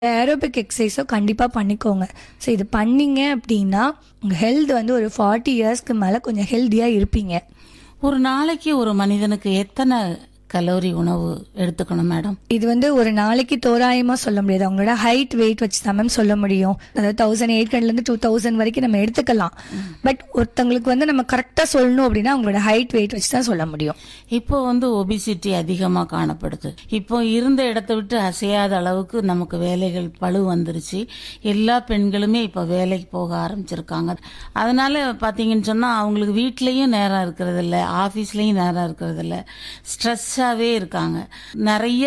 Aerobic எக்ஸசைஸோ கண்டிப்பாக பண்ணிக்கோங்க so இது பண்ணீங்க அப்படின்னா உங்கள் ஹெல்த் வந்து ஒரு ஃபார்ட்டி இயர்ஸ்க்கு மேலே கொஞ்சம் ஹெல்த்தியாக இருப்பீங்க ஒரு நாளைக்கு ஒரு மனிதனுக்கு எத்தனை கலோரி உணவு எடுத்துக்கணும் மேடம் இது வந்து ஒரு நாளைக்கு தோராயமா சொல்ல முடியாது அவங்களோட ஹைட் வெயிட் வச்சு தான் மேம் சொல்ல முடியும் அதாவது தௌசண்ட் எயிட் இருந்து டூ தௌசண்ட் வரைக்கும் நம்ம எடுத்துக்கலாம் பட் ஒருத்தவங்களுக்கு வந்து நம்ம கரெக்டாக சொல்லணும் அப்படின்னா அவங்களோட ஹைட் வெயிட் வச்சு தான் சொல்ல முடியும் இப்போ வந்து ஒபிசிட்டி அதிகமாக காணப்படுது இப்போ இருந்த இடத்த விட்டு அசையாத அளவுக்கு நமக்கு வேலைகள் பளு வந்துருச்சு எல்லா பெண்களுமே இப்போ வேலைக்கு போக ஆரம்பிச்சிருக்காங்க அதனால பார்த்தீங்கன்னு சொன்னால் அவங்களுக்கு வீட்லேயும் நேரம் இருக்கிறது இல்ல ஆஃபீஸ்லேயும் நேரம் இருக்கிறது இல்ல ஸ்ட்ரெஸ்ஸாகவே இருக்காங்க நிறைய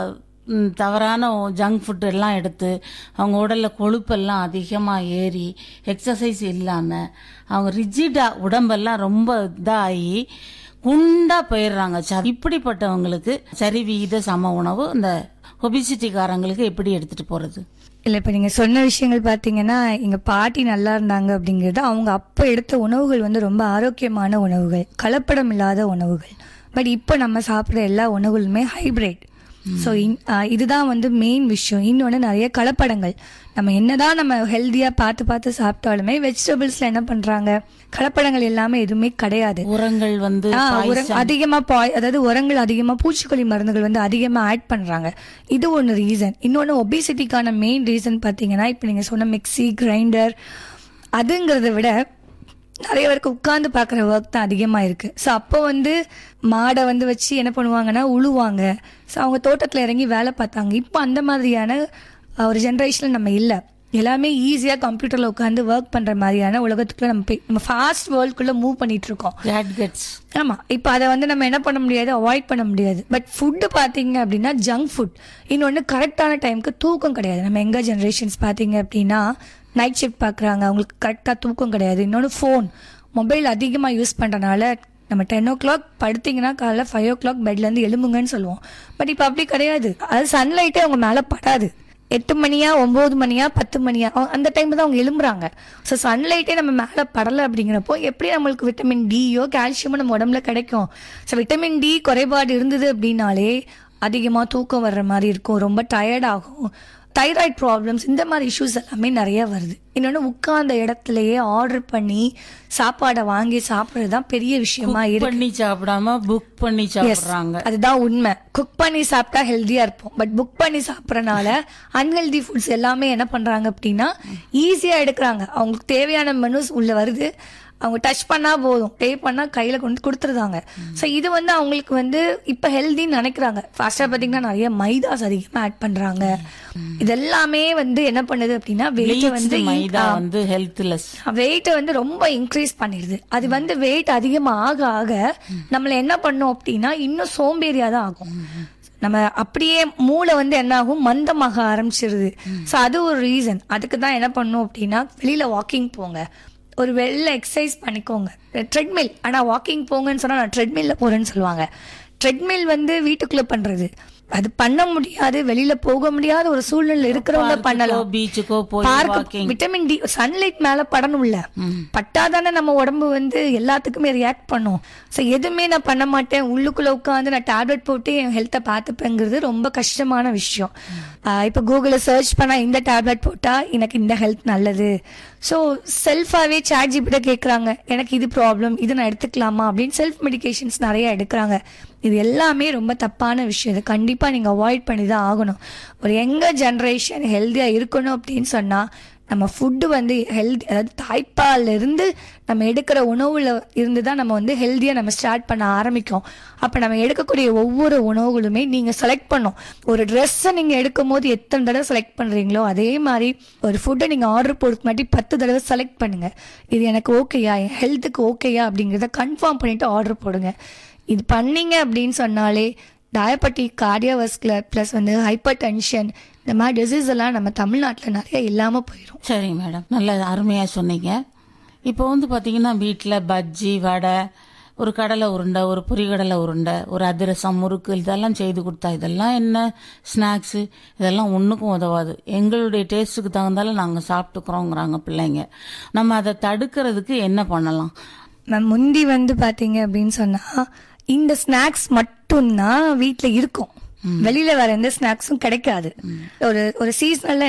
ம், தவறான ஜங்க் ஃபுட் எல்லாம் எடுத்து அவங்க உடலில் கொழுப்பெல்லாம் அதிகமாக ஏறி எக்ஸசைஸ் இல்லாமல் அவங்க ரிஜிடாக உடம்பெல்லாம் ரொம்ப இதாகி குண்டா போயிடுறாங்க ச- இப்படிப்பட்டவங்களுக்கு சரி விகித சம உணவு இந்த ஒபிசிட்டிக்காரங்களுக்கு எப்படி எடுத்துட்டு போறது இல்லை இப்போ நீங்கள் சொன்ன விஷயங்கள் பார்த்தீங்கன்னா எங்கள் பாட்டி நல்லா இருந்தாங்க அப்படிங்கிறது அவங்க அப்போ எடுத்த உணவுகள் வந்து ரொம்ப ஆரோக்கியமான உணவுகள் கலப்படம் இல்லாத உணவுகள் பட் இப்போ நம்ம சாப்பிட்ற எல்லா உணவுகளுமே ஹைபிரிட் ஸோ இதுதான் வந்து மெயின் விஷயம் இன்னொன்று நிறைய கலப்படங்கள் நம்ம என்னதான் நம்ம ஹெல்த்தியாக பார்த்து பார்த்து சாப்பிட்டாலுமே வெஜிடபிள்ஸில் என்ன பண்ணுறாங்க கலப்படங்கள் எல்லாமே எதுவுமே கிடையாது உரங்கள் வந்து ஆ, poison. உரம் அதிகமா பாய் அதாவது உரங்கள் அதிகமா பூச்சிக்கொல்லி மருந்துகள் வந்து அதிகமா ஆட் பண்றாங்க இது ஒன்று ரீசன் இன்னொன்று ஒபிசிட்டிக்கான மெயின் ரீசன் பார்த்தீங்கன்னா இப்போ நீங்க சொன்ன மிக்ஸி கிரைண்டர் அதுங்கிறத விட நிறைய பேருக்கு உட்கார்ந்து பார்க்குற ஒர்க் தான் அதிகமாக இருக்குது ஸோ அப்போ வந்து மாடை வந்து வச்சு என்ன பண்ணுவாங்கன்னா உழுவாங்க ஸோ அவங்க தோட்டத்தில் இறங்கி வேலை பார்த்தாங்க இப்போ அந்த மாதிரியான அஹ், ஒரு ஜென்ரேஷனில் நம்ம இல்லை எல்லாமே ஈஸியாக கம்ப்யூட்டரில் உட்காந்து ஒர்க் பண்ணுற மாதிரியான உலகத்துக்குள்ள நம்ம போய் நம்ம ஃபாஸ்ட் வேர்ல்டுக்குள்ளே மூவ் பண்ணிட்டு இருக்கோம் Gadgets. ஆமா இப்போ அதை வந்து நம்ம என்ன பண்ண முடியாது அவாய்ட் பண்ண முடியாது பட் ஃபுட்டு பார்த்தீங்க அப்படின்னா ஜங்க் ஃபுட் இன்னொன்று கரெக்டான டைமுக்கு தூக்கம் கிடையாது நம்ம எங்க ஜென்ரேஷன்ஸ் பார்த்தீங்க அப்படின்னா நைட் ஷிஃப்ட் பார்க்குறாங்க அவங்களுக்கு கரெக்டாக தூக்கம் கிடையாது இன்னொன்று ஃபோன் மொபைல் அதிகமாக யூஸ் பண்ணுறனால நம்ம டென் ஓ கிளாக் படுத்தீங்கன்னா காலைல ஃபைவ் ஓ கிளாக் பெட்லேருந்து எழும்புங்கன்னு சொல்லுவோம் பட் இப்போ அப்படி கிடையாது அது சன்லைட்டே அவங்க மேலே படாது எட்டு மணியா ஒன்பது மணியா பத்து மணியா அவங்க- அந்த டைம் தான் அவங்க எழும்புறாங்க ஸோ சன்லைட்டே நம்ம மேலே படலை அப்படிங்கிறப்போ எப்படி நம்மளுக்கு விட்டமின் டியோ கால்சியமோ நம்ம உடம்புல கிடைக்கும் ஸோ விட்டமின் டி குறைபாடு இருந்தது அப்படின்னாலே அதிகமாக தூக்கம் வர்ற மாதிரி இருக்கும் ரொம்ப டயர்ட் ஆகும் தைராய்டு ப்ராப்ளம்ஸ் இந்த மாதிரி இஷ்யூஸ் எல்லாமே நிறைய வருது இன்னொன்று உட்கார்ந்த இடத்துலயே ஆர்டர் பண்ணி சாப்பாடை வாங்கி சாப்பிட்றது தான் பெரிய விஷயமா Cook இருக்கு பண்ணி சாப்பிடாம புக் பண்ணி சாப்பிடுறாங்க அதுதான் உண்மை குக் பண்ணி சாப்பிட்டா ஹெல்த்தியா இருப்போம் பட் புக் பண்ணி சாப்பிட்றனால அன்ஹெல்தி ஃபுட்ஸ் எல்லாமே என்ன பண்றாங்க அப்படின்னா ஈஸியா எடுக்கிறாங்க அவங்களுக்கு தேவையான மெனுஸ் உள்ள வருது அவங்க டச் பண்ணா போதும் பே பண்ணா கையில கொண்டு கொடுத்துருதாங்க ஸோ இது வந்து அவங்களுக்கு வந்து இப்ப ஹெல்தின்னு நினைக்கிறாங்க ஃபாஸ்டா பாத்தீங்கன்னா நிறைய மைதாஸ் அதிகமா ஆட் பண்றாங்க இதெல்லாமே வந்து என்ன பண்ணுது அப்படின்னா வெயிட் Bleached வந்து மைதா வந்து ஹெல்த்லெஸ் வெயிட்டை வந்து ரொம்ப இன்க்ரீஸ் பண்ணிடுது அது வந்து வெயிட் அதிகமாக ஆக ஆக நம்மள என்ன பண்ணும் அப்படின்னா இன்னும் சோம்பேறியா தான் ஆகும் நம்ம அப்படியே மூளை வந்து என்ன ஆகும் மந்தமாக ஆரம்பிச்சிருது ஸோ அது ஒரு ரீசன் அதுக்கு தான் என்ன பண்ணும் அப்படின்னா வெளியில வாக்கிங் போங்க ஒரு வெளில எக்ஸசைஸ் பண்ணிக்கோங்க ட்ரெட்மில் ஆனால் வாக்கிங் போங்கன்னு சொன்னால் நான் ட்ரெட்மில்ல போறேன்னு சொல்லுவாங்க ட்ரெட்மில் வந்து வீட்டுக்குள்ள பண்றது அது பண்ண முடியாது வெளியில போக முடியாத ஒரு சூழ்நிலை இருக்கிறவங்க பண்ணலாம் பீச்சுக்கோ போய் பார்க்க வாக்கிங் விட்டமின் டி சன்லைட் மேல படணும்ல பட்டாதானே நம்ம உடம்பு வந்து எல்லாத்துக்குமே ரியாக்ட் பண்ணும் ஸோ எதுவுமே நான் பண்ண மாட்டேன் உள்ளுக்குள்ள உட்காந்து நான் டேப்லெட் போட்டு என் ஹெல்த்தை பார்த்துப்பேங்கிறது ரொம்ப கஷ்டமான விஷயம் ஆஹ் இப்போ கூகுளில் சர்ச் பண்ணா இந்த டேப்லெட் போட்டா எனக்கு இந்த ஹெல்த் நல்லது ஸோ செல்ஃபாவே சாட் ஜிபிட்ட கேட்குறாங்க எனக்கு இது ப்ராப்ளம் இது நான் எடுத்துக்கலாமா அப்படின்னு செல்ஃப் மெடிகேஷன்ஸ் நிறைய எடுக்கிறாங்க இது எல்லாமே ரொம்ப தப்பான விஷயம் இது கண்டிப்பாக நீங்கள் அவாய்ட் பண்ணி தான் ஆகணும் ஒரு எங்க ஜென்ரேஷன் ஹெல்த்தியாக இருக்கணும் அப்படின்னு சொன்னால் நம்ம ஃபுட்டு வந்து ஹெல்தி அதாவது தாய்ப்பால்ல இருந்து நம்ம எடுக்கிற உணவுல இருந்து தான் நம்ம வந்து ஹெல்த்தியாக நம்ம ஸ்டார்ட் பண்ண ஆரம்பிக்கும் அப்போ நம்ம எடுக்கக்கூடிய ஒவ்வொரு உணவுகளுமே நீங்கள் செலக்ட் பண்ணும் ஒரு ட்ரெஸ்ஸை நீங்கள் எடுக்கும் போது எத்தனை தடவை செலக்ட் பண்ணுறீங்களோ அதே மாதிரி ஒரு ஃபுட்டை நீங்கள் ஆர்டர் போடுறதுக்கு முன்னாடி பத்து தடவை செலக்ட் பண்ணுங்க இது எனக்கு ஓகேயா என் ஹெல்த்துக்கு ஓகேயா அப்படிங்கிறத கன்ஃபார்ம் பண்ணிட்டு ஆர்டர் போடுங்க இது பண்ணீங்க அப்படின்னு சொன்னாலே டயபெட்டிக் கார்டியோவஸ்குலர் ப்ளஸ் வந்து ஹைப்பர் டென்ஷன் இந்த மாதிரி டிசீஸ் எல்லாம் நம்ம தமிழ்நாட்டில் நிறைய இல்லாமல் போயிடும் சரிங்க மேடம் நல்ல அருமையா சொன்னீங்க இப்போ வந்து பாத்தீங்கன்னா வீட்டில் பஜ்ஜி வடை ஒரு கடலை உருண்டை ஒரு பொரிகடலை உருண்டை ஒரு அதிரசம் முறுக்கு இதெல்லாம் செய்து கொடுத்தா இதெல்லாம் என்ன ஸ்நாக்ஸு இதெல்லாம் ஒன்றுக்கும் உதவாது எங்களுடைய டேஸ்ட்டுக்கு தகுந்தாலும் நாங்கள் சாப்பிட்டுக்கிறோங்கிறாங்க பிள்ளைங்க நம்ம அதை தடுக்கிறதுக்கு என்ன பண்ணலாம் மேம் முந்தி வந்து பார்த்தீங்க அப்படின்னு சொன்னால் இந்த ஸ்நாக்ஸ் மட்டும்தான் வீட்டில் இருக்கும் வெளியில வேற எந்த ஸ்நாக்ஸும் கிடைக்காது ஒரு ஒரு சீசனல்ல